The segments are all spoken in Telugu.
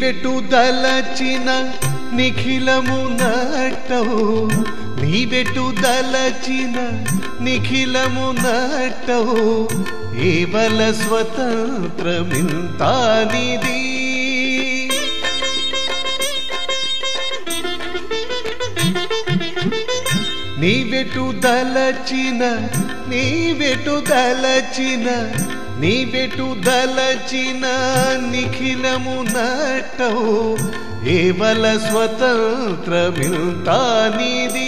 నీవెటు దలచిన నిఖిలము నట్టవు నీవెటు దలచిన నిఖిలము నట్టవు ఏవల స్వతంత్రమింతానిది నీవెటు దలచిన నీవెటు దలచిన నీవెటు దలచిన నిఖిలము నట్టవు ఏవల స్వతంత్రమింతానిది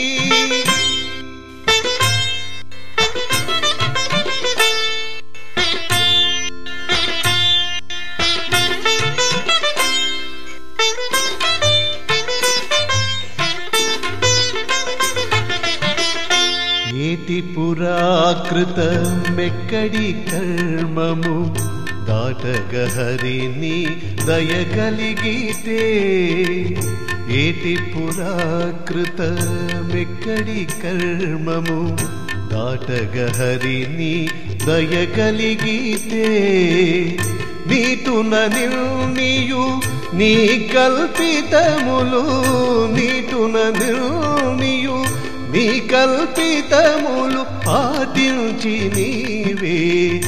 ఏటి పురాకృత మెక్కడి కర్మము దాటగ హరిని దయగలిగితే ఏటి పురాకృత మెక్కడి కర్మము దాటగ హరిని దయగలిగితే నీతున నిర్ణియు నీ కల్పితములు నీతున నిర్ణియు నీ కల్పితములు పాటించి నీవే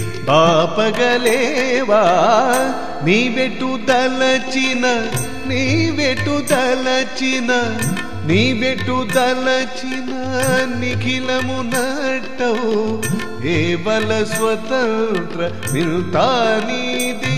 బాపగలేవా నీవెటు దలచిన నీవెటు దలచిన నీవెటు దలచిన నిఖిలము నట్టవు ఏవల స్వతంత్ర మిల్తానిది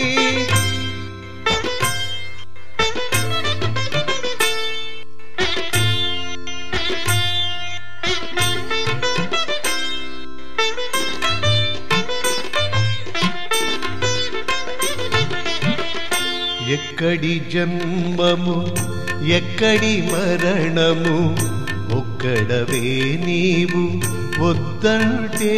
ఎక్కడి జన్మము ఎక్కడి మరణము ఒక్కడవే నీవు వద్దంటే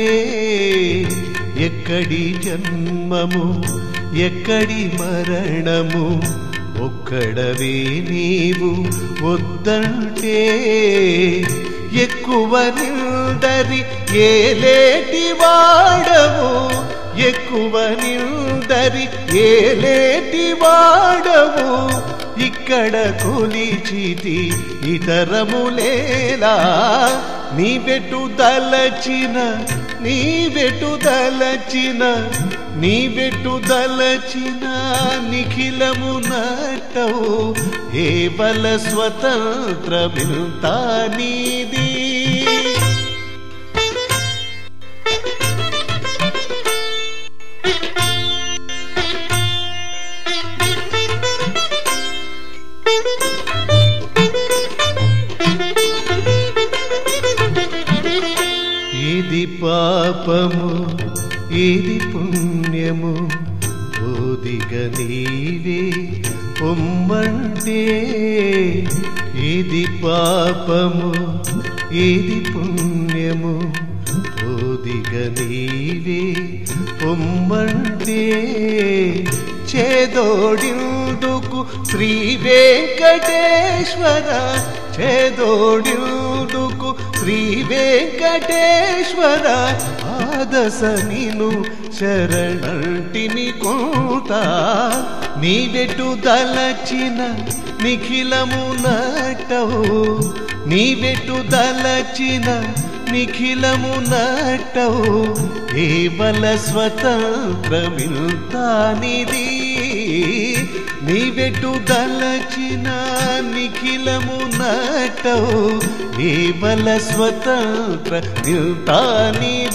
ఎక్కడి జన్మము ఎక్కడి మరణము ఒక్కడవే నీవు వద్దంటే ఎక్కువ నిందరి ఏలేటి వాడవు ఎక్కువ నిందరి ఏలేటి వాడవు ఇక్కడ కొలిచితి ఇతరములేలా నీ బెటు దలచిన నీ బెటు దలచిన నీ బెటు దలచిన నిఖిలము నట్టవు ఏ బల స్వతంత్ర నీది ఏది పాపము ఏది పుణ్యము ఓదిగ నీవే పొమ్మంటే ఏది పాపము ఏది పుణ్యము ఓదిగ నీవే పొమ్మంటే చేదోడిందుకు శ్రీ వెంకటేశ్వర చేదోడిందుకు శ్రీ వెంకటేశ్వర ఆదస నిను శరణంటిని కోట నీవెటు దలచిన నిఖిలము నటవు నీవెటు దలచిన నిఖిలము నటవు ఏవల స్వతంత్రమిల్తానిది నీవెటు దలచిన నిఖిలము నటవు ఏవల స్వతంత్ర నిల్తానిది